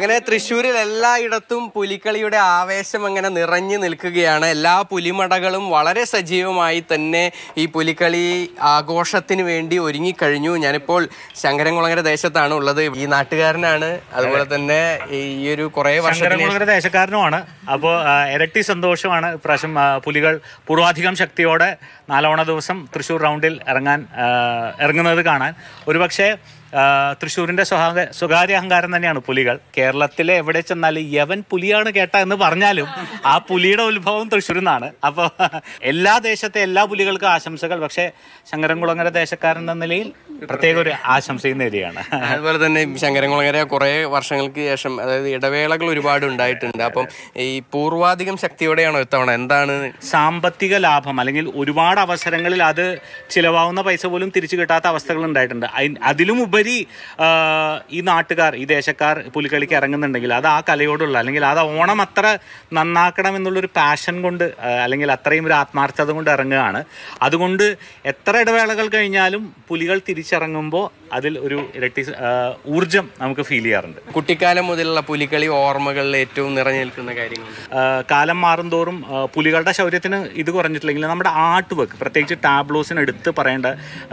അങ്ങനെ തൃശ്ശൂരിൽ എല്ലായിടത്തും പുലിക്കളിയുടെ ആവേശം അങ്ങനെ നിറഞ്ഞു നിൽക്കുകയാണ് എല്ലാ പുലിമടകളും വളരെ സജീവമായി തന്നെ ഈ പുലിക്കളി ആഘോഷത്തിന് വേണ്ടി ഒരുങ്ങിക്കഴിഞ്ഞു ഞാനിപ്പോൾ ശങ്കരൻകുളങ്ങര ദേശത്താണ് ഉള്ളത് ഈ നാട്ടുകാരനാണ് അതുപോലെ തന്നെ ഈ ഒരു കുറേ വർഷത്തിന് ശങ്കരൻകുളങ്ങര ദേശക്കാരനുമാണ് അപ്പോൾ ഇരട്ടി സന്തോഷമാണ് ഇപ്രാവശ്യം ആ, പുലികൾ പൂർവാധികം ശക്തിയോടെ നാലോണ ദിവസം തൃശ്ശൂർ റൗണ്ടിൽ ഇറങ്ങാൻ ആ, ഇറങ്ങുന്നത് കാണാൻ ഒരുപക്ഷെ ആ, തൃശ്ശൂരിന്റെ സ്വകാര്യ സ്വകാര്യ അഹങ്കാരം തന്നെയാണ് പുലികൾ കേരളത്തിലെ എവിടെ ചെന്നാലും യവൻ പുലിയാണ് കേട്ട എന്ന് പറഞ്ഞാലും ആ പുലിയുടെ ഉത്ഭവം തൃശ്ശൂരിൽ നിന്നാണ് അപ്പോൾ എല്ലാ ദേശത്തെ എല്ലാ പുലികൾക്കും ആശംസകൾ പക്ഷേ ശങ്കരൻകുളങ്ങര ദേശക്കാരൻ എന്ന നിലയിൽ പ്രത്യേക ഒരു ആശംസയും നേടിയാണ് അതുപോലെ തന്നെ ശങ്കരൻകുളങ്ങര കുറേ വർഷങ്ങൾക്ക് ശേഷം അതായത് ഇടവേളകൾ ഒരുപാട് ഉണ്ടായിട്ടുണ്ട് അപ്പം ഈ പൂർവാധികം ശക്തിയോടെയാണോ ഇത്തവണ എന്താണ് സാമ്പത്തിക ലാഭം അല്ലെങ്കിൽ ഒരുപാട് അവസരങ്ങളിൽ അത് ചിലവാകുന്ന പൈസ പോലും തിരിച്ചു കിട്ടാത്ത അവസ്ഥകൾ ഉണ്ടായിട്ടുണ്ട് അയി- അതിലും ഉപരി ആ, ഈ നാട്ടുകാർ ഈ ദേശക്കാർ പുലിക്കളിക്ക് ഇറങ്ങുന്നുണ്ടെങ്കിൽ അത് ആ കലയോടുള്ള അല്ലെങ്കിൽ അത് ഓണം അത്ര നന്നാക്കണം എന്നുള്ളൊരു പാഷൻ കൊണ്ട് ആ, അല്ലെങ്കിൽ അത്രയും ഒരു ആത്മാർത്ഥത കൊണ്ട് ഇറങ്ങുകയാണ് അതുകൊണ്ട് എത്ര ഇടവേളകൾ കഴിഞ്ഞാലും പുലികൾ തിരിച്ചിറങ്ങുമ്പോൾ അതിൽ ഒരു ഇരട്ടി ആ, ഊർജം നമുക്ക് ഫീൽ ചെയ്യാറുണ്ട് കുട്ടിക്കാലം മുതലുള്ള പുലിക്കളി ഓർമ്മകളിൽ ഏറ്റവും നിറഞ്ഞു നിൽക്കുന്ന കാര്യങ്ങൾ ആ, കാലം മാറുന്തോറും ആ, പുലികളുടെ ശൗര്യത്തിന് ഇത് കുറഞ്ഞിട്ടില്ലെങ്കിൽ നമ്മുടെ ആർട്ട് വർക്ക് പ്രത്യേകിച്ച് ടാബ്ലോസിന് എടുത്ത് പറയേണ്ട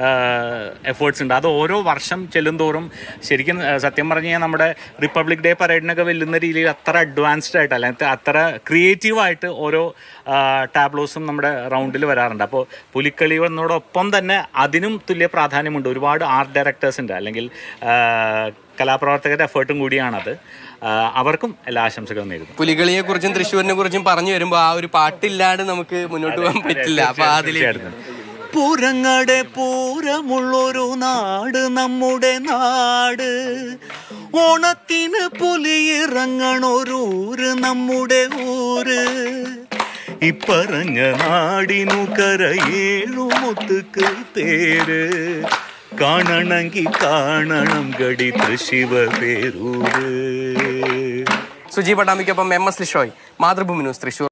എഫേർട്സ് ഉണ്ട് അത് ഓരോ വർഷം ചെല്ലുന്തോറും ശരിക്കും ആ, സത്യം പറഞ്ഞു കഴിഞ്ഞാൽ നമ്മുടെ റിപ്പബ്ലിക് ഡേ പരേഡിനൊക്കെ വെല്ലുന്ന രീതിയിൽ അത്ര അഡ്വാൻസ്ഡ് ആയിട്ട് അല്ലെങ്കിൽ അത്ര ക്രിയേറ്റീവായിട്ട് ഓരോ ടാബ്ലോസും നമ്മുടെ റൗണ്ടിൽ വരാറുണ്ട് അപ്പോൾ പുലിക്കളി എന്നോടൊപ്പം തന്നെ അതിനും തുല്യ പ്രാധാന്യമുണ്ട് ഒരുപാട് ആർട്ട് ഡയറക്ടേഴ്സ് ഉണ്ട് അല്ലെങ്കിൽ ആ, കലാപ്രവർത്തകരുടെ എഫേർട്ടും കൂടിയാണത് ആ, അവർക്കും എല്ലാ ആശംസകളും നേരുന്നു പുലികളിയെ കുറിച്ചും തൃശ്ശൂരിനെ കുറിച്ചും പറഞ്ഞു വരുമ്പോൾ ആ ഒരു പാട്ടില്ലാണ്ട് നമുക്ക് മുന്നോട്ട് പോകാൻ പറ്റില്ല അപ്പൊ അതിലേക്ക് പൂരങ്ങടെ പൂരമുള്ളൊരു നാട് നമ്മുടെ നാട് ഓണത്തിന് പുലിയിറങ്ങണൊരൂര് നമ്മുടെ ഊര് ഇപ്പറഞ്ഞ നാടിനു കരയേഴുമുത്തുക്ക് പേര് കാണണമെങ്കിൽ കാണണം ഗടി തൃശിവ പേരൂര് സുജി പട്ടാമിക്കൊപ്പം M S Lishoy Mathrubhumi news Thrissur